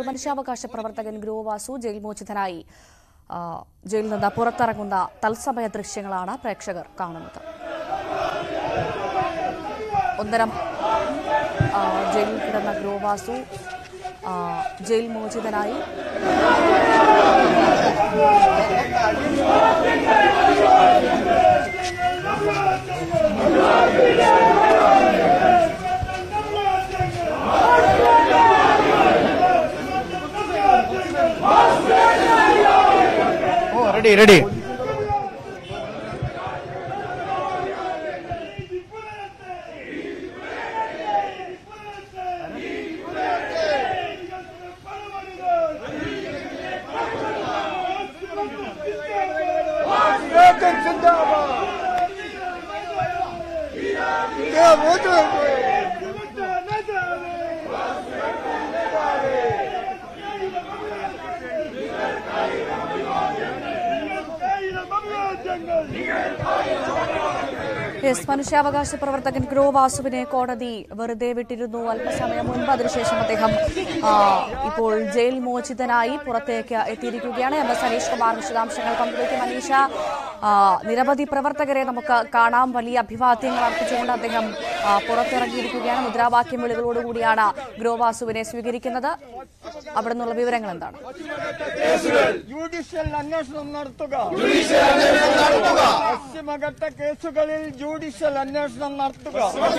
മനുഷ്യാവകാശ പ്രവർത്തകൻ ഗ്രൂവാസു ജയിൽ മോചിതനായി ആ, ജയിലിൽ നിന്ന് പുറത്തിറങ്ങുന്ന തത്സമയ ദൃശ്യങ്ങളാണ് പ്രേക്ഷകർ കാണുന്നത് ഒന്നരം ആ, ജയിലിൽ കിടന്ന ഗ്രൂവാസു ആ, ജയിൽ മോചിതനായി ഓ റെഡി റെഡി എസ് മനുഷ്യാവകാശ പ്രവർത്തകൻ ഗ്രോ വാസുവിനെ കോടതി വെറുതെ വിട്ടിരുന്നു അല്പസമയം മുൻപ് അതിനുശേഷം അദ്ദേഹം ആ, ഇപ്പോൾ ജയിൽ മോചിതനായി പുറത്തേക്ക് എത്തിയിരിക്കുകയാണ് എം എസ് അനീഷ് കുമാർ വിശദാംശങ്ങൾ പങ്കുവയ്ക്കും അനീഷ ആ, നിരവധി പ്രവർത്തകരെ നമുക്ക് കാണാം വലിയ അഭിവാദ്യങ്ങൾ അർപ്പിച്ചുകൊണ്ട് അദ്ദേഹം ആ, പുറത്തിറങ്ങിയിരിക്കുകയാണ് മുദ്രാവാക്യം വിളികളോടുകൂടിയാണ് ഗ്രോ വാസുവിനെ സ്വീകരിക്കുന്നത് അവിടെ നിന്നുള്ള വിവരങ്ങൾ എന്താണ് ജുഡീഷ്യൽ അന്വേഷണം നടത്തുക പശ്ചിമഘട്ട കേസുകളിൽ ജുഡീഷ്യൽ അന്വേഷണം നടത്തുക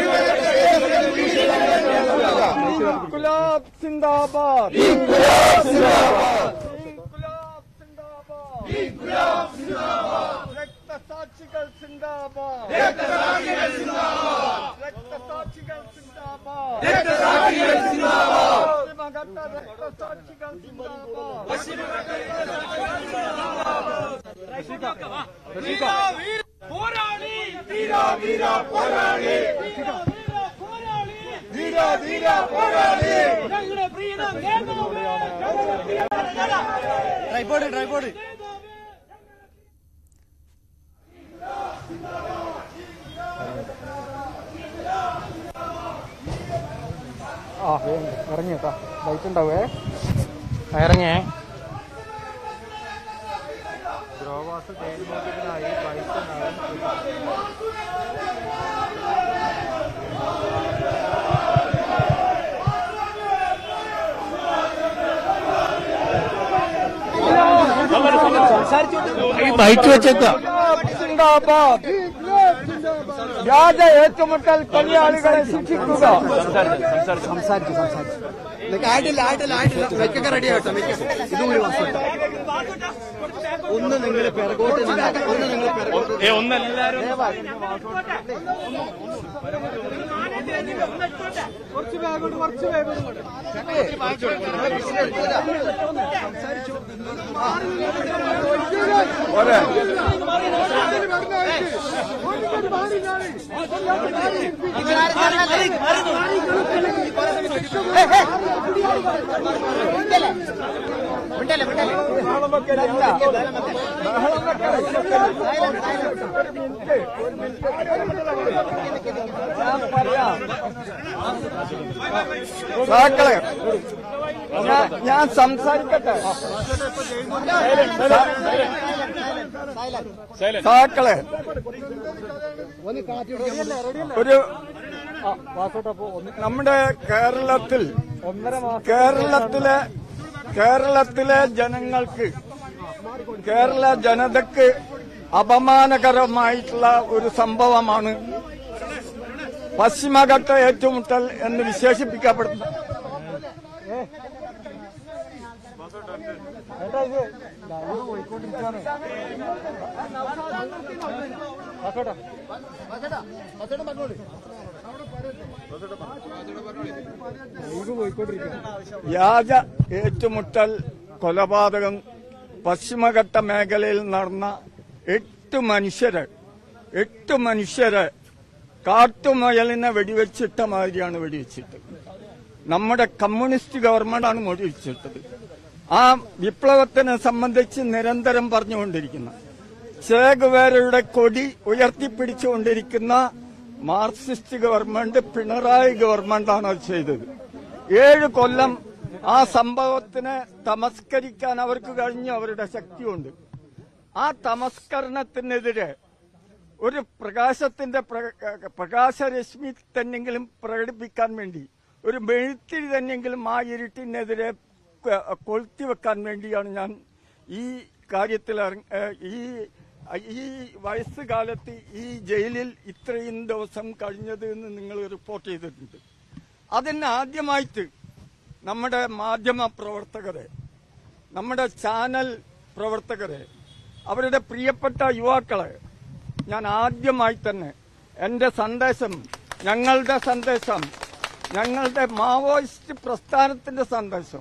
ഇൻകുലാബ് സിന്ദാബാദ് ഇൻകുലാബ് സിന്ദാബാദ് രക്തസാക്ഷികൾ സിന്ദാബാദ് രക്തസാക്ഷികൾ സിന്ദാബാദ് പശ്ചിമഘട്ട രക്തസാക്ഷികൾ സിന്ദാബാദ് പോരാളി വീര വീര പോരാളി വീര വീര പോരാളി വീര വീര പോരാളി ഞങ്ങളുടെ പ്രിയ നേതാവേ ഞങ്ങളുടെ പ്രിയ നേതാവേ ട്രൈപോഡ് ട്രൈപോഡ് ആ ഇറങ്ങിയേട്ടാ ലൈറ്റ് ഉണ്ടാവേ ഇറങ്ങേ ബൈക്ക് വെച്ചേക്ക സിന്ദാബാദ് വ്യാജ ഏറ്റുമുട്ടൽ കൊലയാളികളെ ശിക്ഷിക്കുക ആയിട്ടില്ല ആയിട്ടില്ല ആയിട്ടില്ല ബൈക്കൊക്കെ റെഡി ആവട്ടെ ഇതും ഒരു മാസം ഒന്ന് നിങ്ങൾ പിറകോട്ട് നിന്നാ- ഒന്ന് നിങ്ങൾ പിറകോട്ട് കുറച്ച് വേഗം കുറച്ച് വേഗം ബഹളം വെക്കലല്ല ബഹളം വെക്കലല്ല ഒരു മിനിറ്റ് ഒരു മിനിറ്റ് ഞാൻ പറയാം സാക്കളെ ഞാൻ ഞാൻ സംസാരിക്കട്ടെ സാക്കളെ ഒരു നമ്മുടെ കേരളത്തിൽ കേരളത്തിലെ കേരളത്തിലെ ജനങ്ങൾക്ക് കേരള ജനതക്ക് അപമാനകരമായിട്ടുള്ള ഒരു സംഭവമാണ് പശ്ചിമഘട്ട ഏറ്റുമുട്ടൽ എന്ന് വിശേഷിപ്പിക്കപ്പെടുന്നത് വ്യാജ ഏറ്റുമുട്ടൽ കൊലപാതകം പശ്ചിമഘട്ട മേഖലയിൽ നടന്ന എട്ട് മനുഷ്യരെ എട്ട് മനുഷ്യരെ കാട്ടുമുയലിനെ വെടിവെച്ചിട്ട മാതിരിയാണ് വെടിവെച്ചിട്ടത് നമ്മുടെ കമ്മ്യൂണിസ്റ്റ് ഗവൺമെന്റാണ് വെടിവെച്ചിട്ടത് ആ വിപ്ലവത്തിനെ സംബന്ധിച്ച് നിരന്തരം പറഞ്ഞുകൊണ്ടിരിക്കുന്ന ചേകുവേരയുടെ കൊടി ഉയർത്തിപ്പിടിച്ചുകൊണ്ടിരിക്കുന്ന മാർക്സിസ്റ്റ് ഗവൺമെന്റ് പിണറായി ഗവൺമെന്റാണ് അത് ചെയ്തത് ഏഴ് കൊല്ലം ആ സംഭവത്തിനെ തമസ്കരിക്കാൻ അവർക്ക് കഴിഞ്ഞു അവരുടെ ശക്തിയുണ്ട് ആ തമസ്കരണത്തിനെതിരെ ഒരു പ്രകാശത്തിന്റെ പ്ര- പ്രകാശരശ്മി തന്നെങ്കിലും പ്രകടിപ്പിക്കാൻ വേണ്ടി ഒരു മെഴുത്തിരി തന്നെങ്കിലും ആ ഇരുട്ടിനെതിരെ ക- കൊളുത്തി വെക്കാൻ വേണ്ടിയാണ് ഞാൻ ഈ കാര്യത്തിൽ ഇറങ്ങ- ഏഹ് ഈ ഈ വയസ്സുകാലത്ത് ഈ ജയിലിൽ ഇത്രയും ദിവസം കഴിഞ്ഞത് എന്ന് നിങ്ങൾ റിപ്പോർട്ട് ചെയ്തിട്ടുണ്ട് അതിന് ആദ്യമായിട്ട് നമ്മുടെ മാധ്യമ പ്രവർത്തകരെ നമ്മുടെ ചാനൽ പ്രവർത്തകരെ അവരുടെ പ്രിയപ്പെട്ട യുവാക്കളെ ഞാൻ ആദ്യമായി തന്നെ എന്റെ സന്ദേശം ഞങ്ങളുടെ സന്ദേശം ഞങ്ങളുടെ മാവോയിസ്റ്റ് പ്രസ്ഥാനത്തിന്റെ സന്ദേശം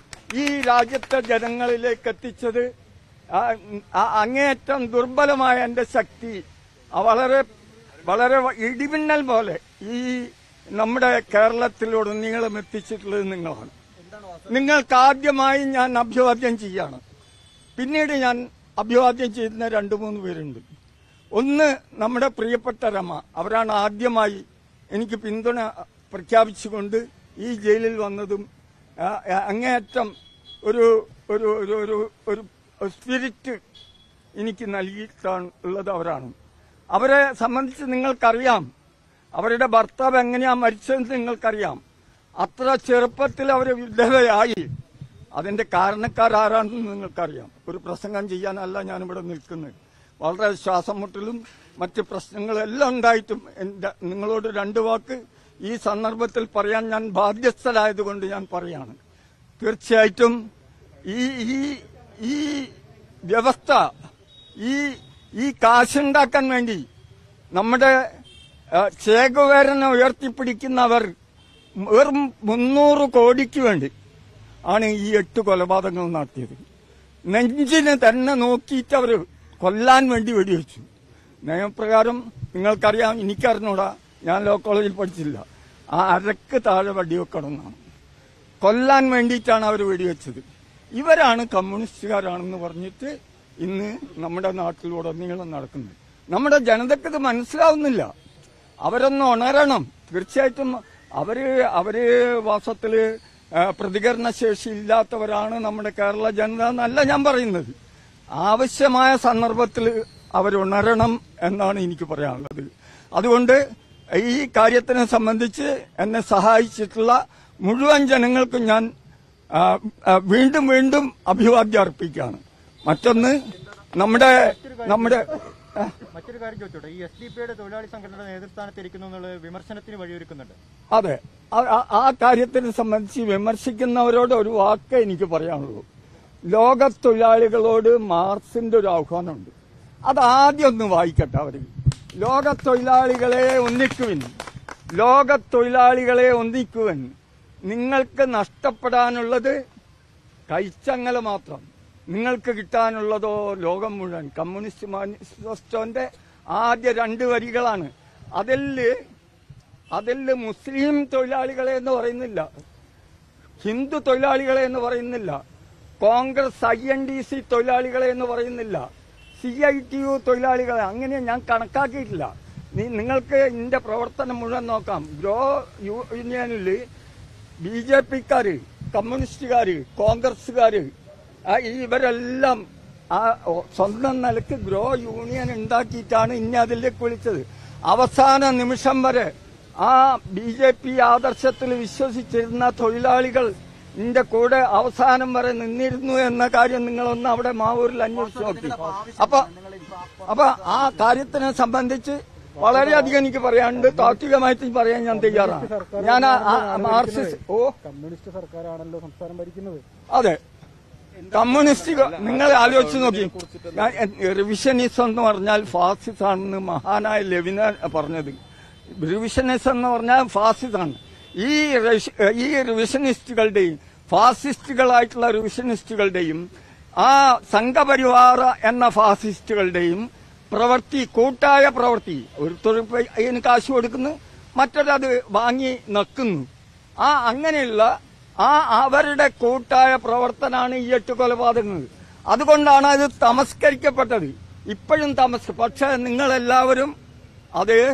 ഈ രാജ്യത്തെ ജനങ്ങളിലേക്ക് എത്തിച്ചത് ആ, ആ അങ്ങേയറ്റം ദുർബലമായ എന്റെ ശക്തി ആ വളരെ വളരെ ഇടിമിന്നൽ പോലെ ഈ നമ്മുടെ കേരളത്തിലുടനീളം എത്തിച്ചിട്ടുള്ളത് നിങ്ങളാണ് നിങ്ങൾക്ക് ആദ്യമായി ഞാൻ അഭിവാദ്യം ചെയ്യാണ് പിന്നീട് ഞാൻ അഭിവാദ്യം ചെയ്യുന്ന രണ്ടു മൂന്ന് പേരുണ്ട് ഒന്ന് നമ്മുടെ പ്രിയപ്പെട്ട രമ അവരാണ് ആദ്യമായി എനിക്ക് പിന്തുണ പ്രഖ്യാപിച്ചുകൊണ്ട് ഈ ജയിലിൽ വന്നതും ആ, ആ, അങ്ങേയറ്റം ഒരു ഒരു ഒരു ഒരു ഒരു സ്പിരിറ്റ് എനിക്ക് നൽകിയിട്ടാണ് ഉള്ളത് അവരാണ് അവരെ സംബന്ധിച്ച് നിങ്ങൾക്കറിയാം അവരുടെ ഭർത്താവ് എങ്ങനെയാ മരിച്ചതെന്ന് നിങ്ങൾക്കറിയാം അത്ര ചെറുപ്പത്തിൽ അവർ വിധവയായി അതിന്റെ കാരണക്കാരാരാണെന്ന് നിങ്ങൾക്കറിയാം ഒരു പ്രസംഗം ചെയ്യാനല്ല ഞാനിവിടെ നിൽക്കുന്നത് വളരെ ശ്വാസം മുട്ടലും മറ്റ് പ്രശ്നങ്ങളും എല്ലാം ഉണ്ടായിട്ടും എന്റെ നിങ്ങളോട് രണ്ടു വാക്ക് ഈ സന്ദർഭത്തിൽ പറയാൻ ഞാൻ ബാധ്യസ്ഥരായതുകൊണ്ട് ഞാൻ പറയാണ് തീർച്ചയായിട്ടും ഈ ഈ ഈ വ്യവസ്ഥ ഈ ഈ കാശുണ്ടാക്കാൻ വേണ്ടി നമ്മുടെ ആ, ചേകുവേരനെ ഉയർത്തിപ്പിടിക്കുന്നവർ വെറും മുന്നൂറ് കോടിക്ക് വേണ്ടി ആണ് ഈ എട്ട് കൊലപാതകങ്ങൾ നടത്തിയത് നെഞ്ചിന് തന്നെ നോക്കിയിട്ട് അവർ കൊല്ലാൻ വേണ്ടി വെടിവെച്ചു നിയമപ്രകാരം നിങ്ങൾക്കറിയാം എനിക്കറിഞ്ഞൂടാ ഞാൻ ലോ കോളേജിൽ പഠിച്ചില്ല ആ അരക്ക് താഴെ വെടിവെക്കണം എന്നാണ് കൊല്ലാൻ വേണ്ടിയിട്ടാണ് അവർ വെടിവെച്ചത് ഇവരാണ് കമ്മ്യൂണിസ്റ്റുകാരാണെന്ന് പറഞ്ഞിട്ട് ഇന്ന് നമ്മുടെ നാട്ടിലുടനീളം നടക്കുന്നത് നമ്മുടെ ജനതയ്ക്ക് ഇത് മനസ്സിലാവുന്നില്ല അവരൊന്ന് ഉണരണം തീർച്ചയായിട്ടും അവര് അവര് വാസത്തില് ആ, പ്രതികരണശേഷി ഇല്ലാത്തവരാണ് നമ്മുടെ കേരള ജനത എന്നല്ല ഞാൻ പറയുന്നത് ആവശ്യമായ സന്ദർഭത്തിൽ അവരുണരണം എന്നാണ് എനിക്ക് പറയാനുള്ളത് അതുകൊണ്ട് ഈ കാര്യത്തിനെ സംബന്ധിച്ച് എന്നെ സഹായിച്ചിട്ടുള്ള മുഴുവൻ ജനങ്ങൾക്കും ഞാൻ ആ, ആ, വീണ്ടും വീണ്ടും അഭിവാദ്യം അർപ്പിക്കുകയാണ് മറ്റൊന്ന് നമ്മുടെ നമ്മുടെ ആ, മറ്റൊരു കാര്യം ചോദിച്ചോട്ടെ ഈ എസ് ഡി പിയുടെ തൊഴിലാളി സംഘടനയുടെ നേതൃസ്ഥാനത്ത് ഇരിക്കുന്നു എന്നുള്ളത് വിമർശനത്തിന് വഴിയൊരുക്കുന്നുണ്ട് അതെ ആ- ആ- ആ കാര്യത്തിനെ സംബന്ധിച്ച് വിമർശിക്കുന്നവരോട് ഒരു വാക്ക് എനിക്ക് പറയാനുള്ളൂ ലോക തൊഴിലാളികളോട് മാർക്സിന്റെ ഒരു ആഹ്വാനമുണ്ട് അത് ആദ്യം ഒന്ന് വായിക്കട്ടെ അവര് ലോക തൊഴിലാളികളെ ഒന്നിക്കുവിൻ ലോക തൊഴിലാളികളെ ഒന്നിക്കുവൻ നിങ്ങൾക്ക് നഷ്ടപ്പെടാനുള്ളത് കൈച്ചങ്ങല മാത്രം നിങ്ങൾക്ക് കിട്ടാനുള്ളതോ ലോകം മുഴുവൻ കമ്മ്യൂണിസ്റ്റ് മാനിഫെസ്റ്റോന്റെ ആദ്യ രണ്ട് വരികളാണ് അതില് അതിൽ മുസ്ലിം തൊഴിലാളികളെ എന്ന് പറയുന്നില്ല ഹിന്ദു തൊഴിലാളികളെ എന്ന് പറയുന്നില്ല Congress I N D C തൊഴിലാളികളെ എന്ന് പറയുന്നില്ല സി ഐ ടി യു തൊഴിലാളികളെ അങ്ങനെ ഞാൻ കണക്കാക്കിയിട്ടില്ല നീ- നിങ്ങൾക്ക് ഇതിന്റെ പ്രവർത്തനം മുഴുവൻ നോക്കാം ഗ്രോ യൂണിയനിൽ ബി ജെ പിക്കാര് കമ്മ്യൂണിസ്റ്റുകാര് കോൺഗ്രസുകാര് ആ ഇവരെല്ലാം ആ ഒ- സ്വന്തം നിലക്ക് ഗ്രോ യൂണിയൻ ഉണ്ടാക്കിയിട്ടാണ് ഇനി അതിലേക്ക് വിളിച്ചത് അവസാന നിമിഷം വരെ ആ ബി ജെ പി ആദർശത്തിൽ വിശ്വസിച്ചിരുന്ന തൊഴിലാളികൾ ഇതിന്റെ കൂടെ അവസാനം വരെ നിന്നിരുന്നു എന്ന കാര്യം നിങ്ങളൊന്ന് അവിടെ മാവൂരിൽ അന്വേഷിച്ച് നോക്കി അപ്പൊ അപ്പൊ ആ കാര്യത്തിനെ സംബന്ധിച്ച് വളരെയധികം എനിക്ക് പറയാനുണ്ട് താത്വികമായിട്ട് പറയാൻ ഞാൻ തയ്യാറാണ് ഞാൻ ആ- ആ മാർക്സിസ്റ്റ് ഓ കമ്മ്യൂണിസ്റ്റ് സർക്കാരാണല്ലോ സംസ്ഥാനം ഭരിക്കുന്നത് അതെ കമ്മ്യൂണിസ്റ്റ് നിങ്ങൾ ആലോചിച്ച് നോക്കി ഞാൻ റിവിഷനിസം എന്ന് പറഞ്ഞാൽ ഫാസിസ്റ്റ് ആണെന്ന് മഹാനായ ലെവിന പറഞ്ഞത് റിവിഷനിസം എന്ന് പറഞ്ഞാൽ ഫാസിസ്റ്റ് ആണ് ഈ റഷ്- ഈ റിവിഷനിസ്റ്റുകളുടെയും ഫാസിസ്റ്റുകളായിട്ടുള്ള റിവിഷനിസ്റ്റുകളുടെയും ആ സംഘപരിവാർ എന്ന ഫാസിസ്റ്റുകളുടെയും പ്രവൃത്തി കൂട്ടായ പ്രവൃത്തി ഒരു തൊഴിൽ അതിന് കാശ് കൊടുക്കുന്നു മറ്റൊരത് വാങ്ങി നക്കുന്നു ആ അങ്ങനെയുള്ള ആ അവരുടെ കൂട്ടായ പ്രവർത്തനാണ് ഈ എട്ട് കൊലപാതകങ്ങൾ അതുകൊണ്ടാണ് അത് തമസ്കരിക്കപ്പെട്ടത് ഇപ്പോഴും തമസ് പക്ഷെ നിങ്ങളെല്ലാവരും അത്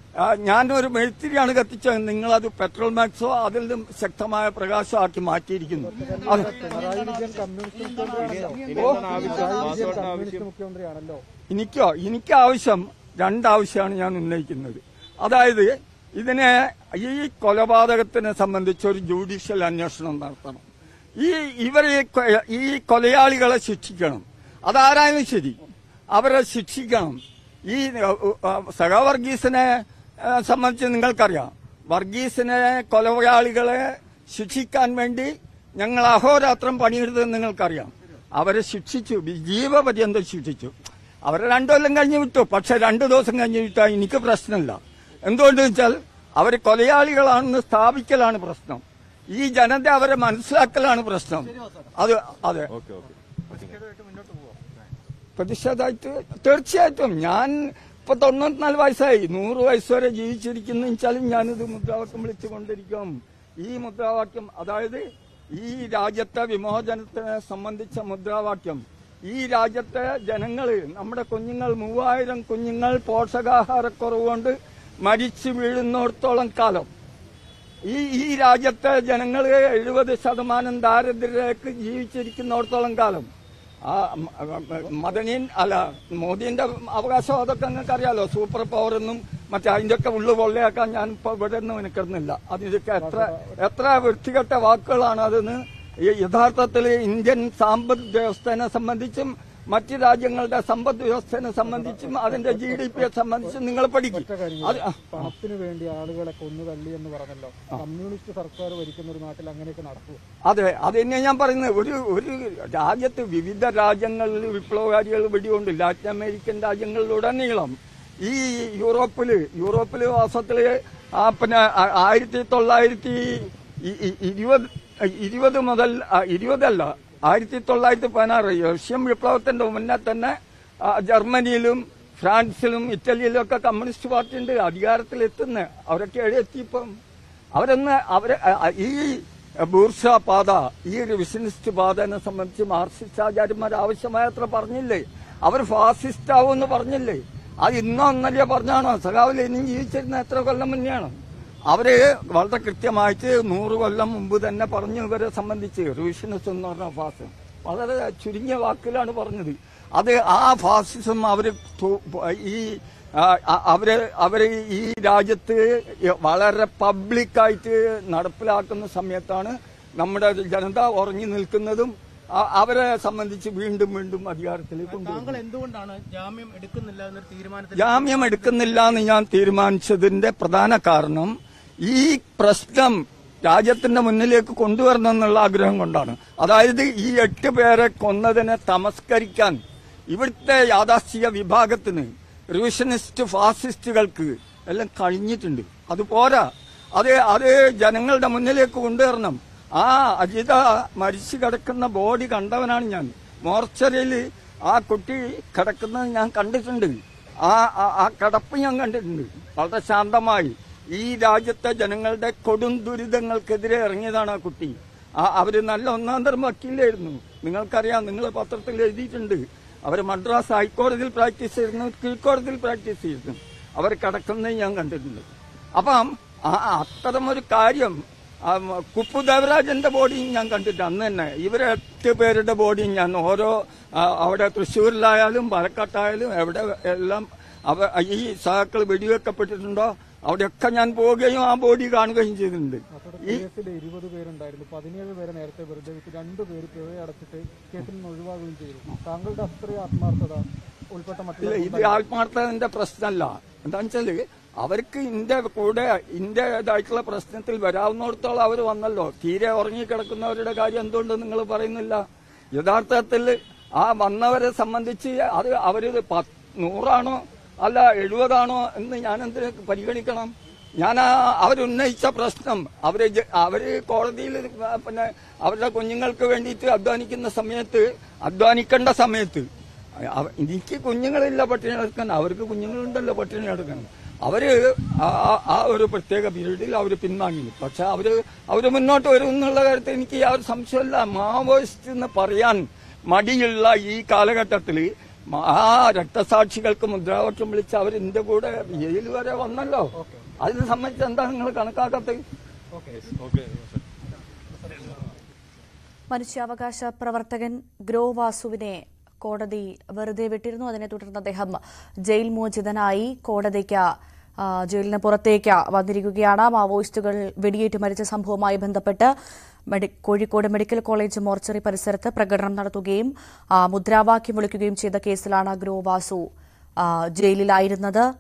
ആ, ഞാനൊരു മെഴുത്തിരിയാണ് കത്തിച്ചത് നിങ്ങളത് പെട്രോൾ മാക്സോ അതിൽ നിന്നും ശക്തമായ പ്രകാശമാക്കി മാറ്റിയിരിക്കുന്നു അത് പിണറായി വിജയൻ കമ്മ്യൂണിസ്റ്റ് മുഖ്യമന്ത്രിയാണല്ലോ ഓ, പിണറായി വിജയൻ കമ്മ്യൂണിസ്റ്റ് മുഖ്യമന്ത്രിയാണല്ലോ എനിക്കോ എനിക്ക് ആവശ്യം രണ്ടാവശ്യമാണ് ഞാൻ ഉന്നയിക്കുന്നത് അതായത് ഇതിനെ ഈ കൊലപാതകത്തിനെ സംബന്ധിച്ച് ഒരു ജുഡീഷ്യൽ അന്വേഷണം നടത്തണം ഈ ഇവരെ കൊ- ഈ കൊലയാളികളെ ശിക്ഷിക്കണം അതാരായാലും ശരി അവരെ ശിക്ഷിക്കണം ഈ സഹവർഗീസിനെ ഏഹ്, സംബന്ധിച്ച് നിങ്ങൾക്കറിയാം വർഗീസിനെ കൊലയാളികളെ ശിക്ഷിക്കാൻ വേണ്ടി ഞങ്ങൾ അഹോരാത്രം പണിയെടുത്തത് നിങ്ങൾക്കറിയാം അവരെ ശിക്ഷിച്ചു ജീവപര്യന്തം ശിക്ഷിച്ചു അവരെ രണ്ടു കൊല്ലം കഴിഞ്ഞ് വിട്ടു പക്ഷെ രണ്ടു ദിവസം കഴിഞ്ഞ് വിട്ടാൽ എനിക്ക് പ്രശ്നമില്ല എന്തുകൊണ്ടെന്ന് വെച്ചാൽ അവർ കൊലയാളികളാണെന്ന് സ്ഥാപിക്കലാണ് പ്രശ്നം ഈ ജനത അവരെ മനസ്സിലാക്കലാണ് പ്രശ്നം അത് അതെ പ്രതിഷേധമായിട്ട് തീർച്ചയായിട്ടും ഞാൻ ഇപ്പൊ തൊണ്ണൂറ്റിനാല് വയസ്സായി നൂറ് വയസ്സ് വരെ ജീവിച്ചിരിക്കുന്ന വെച്ചാലും ഞാനിത് മുദ്രാവാക്യം വിളിച്ചുകൊണ്ടിരിക്കും ഈ മുദ്രാവാക്യം അതായത് ഈ രാജ്യത്തെ വിമോചനത്തിനെ സംബന്ധിച്ച മുദ്രാവാക്യം ഈ രാജ്യത്തെ ജനങ്ങള് നമ്മുടെ കുഞ്ഞുങ്ങൾ മൂവായിരം കുഞ്ഞുങ്ങൾ പോഷകാഹാരക്കുറവ് കൊണ്ട് മരിച്ചു വീഴുന്നിടത്തോളം കാലം ഈ ഈ രാജ്യത്തെ ജനങ്ങൾ എഴുപത് ശതമാനം ദാരിദ്ര്യത്തിലേക്ക് ജീവിച്ചിരിക്കുന്നിടത്തോളം കാലം ആ മ- മ- മദനീൻ അല്ല മോദിന്റെ അവകാശം അതൊക്കെ നിങ്ങൾക്ക് അറിയാലോ സൂപ്പർ പവർ എന്നും മറ്റേ അതിന്റെ ഒക്കെ ഉള്ളു കൊള്ളയാക്കാൻ ഞാൻ ഇപ്പൊ ഇവിടെ ഒന്നും നിൽക്കുന്നില്ല അതിനൊക്കെ എത്ര എത്ര വൃത്തികെട്ട വാക്കുകളാണ് അതെന്ന് ഈ യഥാർത്ഥത്തിൽ ഇന്ത്യൻ സാമ്പദ് വ്യവസ്ഥനെ സംബന്ധിച്ചും മറ്റ് രാജ്യങ്ങളുടെ സമ്പദ് വ്യവസ്ഥനെ സംബന്ധിച്ചും അതിന്റെ ജി ഡി പിയെ സംബന്ധിച്ചും നിങ്ങൾ പഠിക്കും അത് ആ. പണത്തിന് വേണ്ടി ആളുകളെ കൊന്നു തള്ളി എന്ന് പറഞ്ഞല്ലോ കമ്മ്യൂണിസ്റ്റ് സർക്കാർ ഭരിക്കുന്ന ഒരു നാട്ടിൽ അങ്ങനെയൊക്കെ നടക്കൂ അതെ അത് തന്നെയാണ് ഞാൻ പറയുന്നത് ഒരു ഒരു രാജ്യത്ത് വിവിധ രാജ്യങ്ങളിൽ വിപ്ലവകാരികൾ വെടികൊണ്ട് ലാറ്റിൻ അമേരിക്കൻ രാജ്യങ്ങളിലുടനീളം ഈ യൂറോപ്പില് യൂറോപ്പില് വാസത്തില് ആ പിന്നെ ആ- ആയിരത്തി തൊള്ളായിരത്തി ഇ- ഇ- ഇരുപത് ഇരുപത് മുതൽ ആ, ഇരുപതല്ല ആയിരത്തി തൊള്ളായിരത്തി പതിനാറ് റഷ്യൻ വിപ്ലവത്തിന്റെ മുന്നേ തന്നെ ആ, ജർമ്മനിയിലും ഫ്രാൻസിലും ഇറ്റലിയിലും ഒക്കെ കമ്മ്യൂണിസ്റ്റ് പാർട്ടി ഉണ്ട് അധികാരത്തിലെത്തുന്ന അവരൊക്കെ എഴുതിയപ്പം അവരൊന്ന് അവര് അ- അ- ഈ ബൂർഷ പാത ഈ റിവിഷനിസ്റ്റ് പാതനെ സംബന്ധിച്ച് മാർക്സിസ്റ്റ് ആചാര്യന്മാർ ആവശ്യമായത്ര പറഞ്ഞില്ലേ അവർ ഫാസിസ്റ്റ് ആവുമെന്ന് പറഞ്ഞില്ലേ അത് ഇന്നോ ഒന്നല്ല പറഞ്ഞാണോ സഖാവിൽ ഇനിയും ജീവിച്ചിരുന്ന എത്ര കൊല്ലം മുന്നെയാണ് അവര് വളരെ കൃത്യമായിട്ട് നൂറ് കൊല്ലം മുമ്പ് തന്നെ പറഞ്ഞു ഇവരെ സംബന്ധിച്ച് റിവിഷനിസ്റ്റ് എന്ന് പറഞ്ഞ ഫാസിസം വളരെ ചുരുങ്ങിയ വാക്കിലാണ് പറഞ്ഞത് അത് ആ ഫാസിസം അവര് തു- ഈ ആ, അ- അവര് അവര് ഈ രാജ്യത്ത് വളരെ പബ്ലിക്കായിട്ട് നടപ്പിലാക്കുന്ന സമയത്താണ് നമ്മുടെ ജനത ഉറങ്ങി നിൽക്കുന്നതും അ- അവരെ സംബന്ധിച്ച് വീണ്ടും വീണ്ടും അധികാരത്തിലേക്ക് കൊണ്ടുവരുന്നത് താങ്കൾ എന്തുകൊണ്ടാണ് ജാമ്യം എടുക്കുന്നില്ല എന്നൊരു തീരുമാനത്തിൽ ജാമ്യം എടുക്കുന്നില്ല എന്ന് ഞാൻ തീരുമാനിച്ചതിന്റെ പ്രധാന കാരണം ഈ പ്രശ്നം രാജ്യത്തിന്റെ മുന്നിലേക്ക് കൊണ്ടുവരണം എന്നുള്ള ആഗ്രഹം കൊണ്ടാണ് അതായത് ഈ എട്ട് പേരെ കൊന്നതിനെ തമസ്കരിക്കാൻ ഇവിടുത്തെ യാഥാസ്ഥിക വിഭാഗത്തിന് റിവിഷനിസ്റ്റ് ഫാസിസ്റ്റുകൾക്ക് എല്ലാം കഴിഞ്ഞിട്ടുണ്ട് അത് പോരാ അത് അത് ജനങ്ങളുടെ മുന്നിലേക്ക് കൊണ്ടുവരണം ആ അജിത മരിച്ചു കിടക്കുന്ന ബോഡി കണ്ടവനാണ് ഞാൻ മോർച്ചറിയിൽ ആ കുട്ടി കിടക്കുന്നത് ഞാൻ കണ്ടിട്ടുണ്ട് ആ ആ- ആ കിടപ്പ് ഞാൻ കണ്ടിട്ടുണ്ട് വളരെ ശാന്തമായി ഈ രാജ്യത്തെ ജനങ്ങളുടെ കൊടും ദുരിതങ്ങൾക്കെതിരെ ഇറങ്ങിയതാണ് ആ കുട്ടി ആ അവര് നല്ല ഒന്നാം തരം വക്കീലായിരുന്നു നിങ്ങൾക്കറിയാം നിങ്ങൾ പത്രത്തിൽ എഴുതിയിട്ടുണ്ട് അവർ മദ്രാസ് ഹൈക്കോടതിയിൽ പ്രാക്ടീസ് ചെയ്തിരുന്നു കീഴ്ക്കോടതിയിൽ പ്രാക്ടീസ് ചെയ്തിരുന്നു അവർ കിടക്കുന്നത് ഞാൻ കണ്ടിട്ടുണ്ട് അപ്പം ആ അത്തരം ഒരു കാര്യം ആ, മ, കുപ്പു ദേവരാജന്റെ ബോഡിയും ഞാൻ കണ്ടിട്ട് അന്ന് തന്നെ ഇവരെ എട്ട് പേരുടെ ബോഡിയും ഞാൻ ഓരോ ആ, അവിടെ തൃശ്ശൂരിലായാലും പാലക്കാട്ടായാലും എവിടെ എല്ലാം അവ ഈ സഹാക്കൾ വെടിവെക്കപ്പെട്ടിട്ടുണ്ടോ അവിടെയൊക്കെ ഞാൻ പോവുകയും ആ ബോഡി കാണുകയും ചെയ്തിട്ടുണ്ട് ഈ കേസിൽ ഇരുപത് പേരുണ്ടായിരുന്നു പതിനേഴ് പേരെ നേരത്തെ വെറുതെ വിട്ട് രണ്ടു പേര് പിഴ അടച്ചിട്ട് കേസിൽ നിന്ന് ഒഴിവാകുകയും ചെയ്തു താങ്കളുടെ അത്രയും ആത്മാർത്ഥത ഉൾപ്പെട്ട ഇല്ല മറ്റുള്ള ഇത് ആത്മാർത്ഥത്തിന്റെ പ്രശ്നമല്ല എന്താണെന്ന് വെച്ചാല് അവർക്ക് ഇന്ത്യ കൂടെ ഇന്ത്യതായിട്ടുള്ള പ്രശ്നത്തിൽ വരാവുന്നിടത്തോളം അവർ വന്നല്ലോ തീരെ ഉറങ്ങിക്കിടക്കുന്നവരുടെ കാര്യം എന്തുകൊണ്ട് നിങ്ങൾ പറയുന്നില്ല യഥാർത്ഥത്തിൽ ആ വന്നവരെ സംബന്ധിച്ച് അത് അവര് പത്ത് നൂറാണോ അല്ല എഴുപതാണോ എന്ന് ഞാൻ എന്തിനു പരിഗണിക്കണം ഞാൻ ആ അവരുന്നയിച്ച പ്രശ്നം അവര് ജ- അവര് കോടതിയിൽ പിന്നെ അവരുടെ കുഞ്ഞുങ്ങൾക്ക് വേണ്ടിയിട്ട് അധ്വാനിക്കുന്ന സമയത്ത് അധ്വാനിക്കേണ്ട സമയത്ത് അവ- എനിക്ക് കുഞ്ഞുങ്ങളില്ല പട്ടിണി എടുക്കാൻ അവർക്ക് കുഞ്ഞുങ്ങളുണ്ടല്ലോ പട്ടിണി എടുക്കാൻ അവര് ആ- ആ- ആ ഒരു പ്രത്യേക പീരീഡിൽ അവർ പിൻവാങ്ങി പക്ഷെ അവര് അവര് മുന്നോട്ട് വരും എന്നുള്ള കാര്യത്തിൽ എനിക്ക് യാതൊരു സംശയമില്ല മാവോയിസ്റ്റ് എന്ന് പറയാൻ മടിയുള്ള ഈ കാലഘട്ടത്തിൽ മ- ആ രക്തസാക്ഷികൾക്ക് മുദ്രാവാക്യം വിളിച്ച് അവർ എന്റെ കൂടെ ജയിൽ വരെ വന്നല്ലോ അതിനെ സംബന്ധിച്ച് എന്താ നിങ്ങൾ കണക്കാക്കാത്തത് മനുഷ്യാവകാശ പ്രവർത്തകൻ ഗ്രോ വാസുവിനെ കോടതി വെറുതെ വിട്ടിരുന്നു അതിനെ തുടർന്ന് അദ്ദേഹം ജയിൽ മോചിതനായി കോടതിക്ക് ആ, ജയിലിന് പുറത്തേക്ക് വന്നിരിക്കുകയാണ് മാവോയിസ്റ്റുകൾ വെടിയേറ്റ് മരിച്ച സംഭവവുമായി ബന്ധപ്പെട്ട് മെഡി- കോഴിക്കോട് മെഡിക്കൽ കോളേജ് മോർച്ചറി പരിസരത്ത് പ്രകടനം നടത്തുകയും ആ, മുദ്രാവാക്യം വിളിക്കുകയും ചെയ്ത കേസിലാണ് ഗ്രോ വാസു ആ, ജയിലിലായിരുന്നത്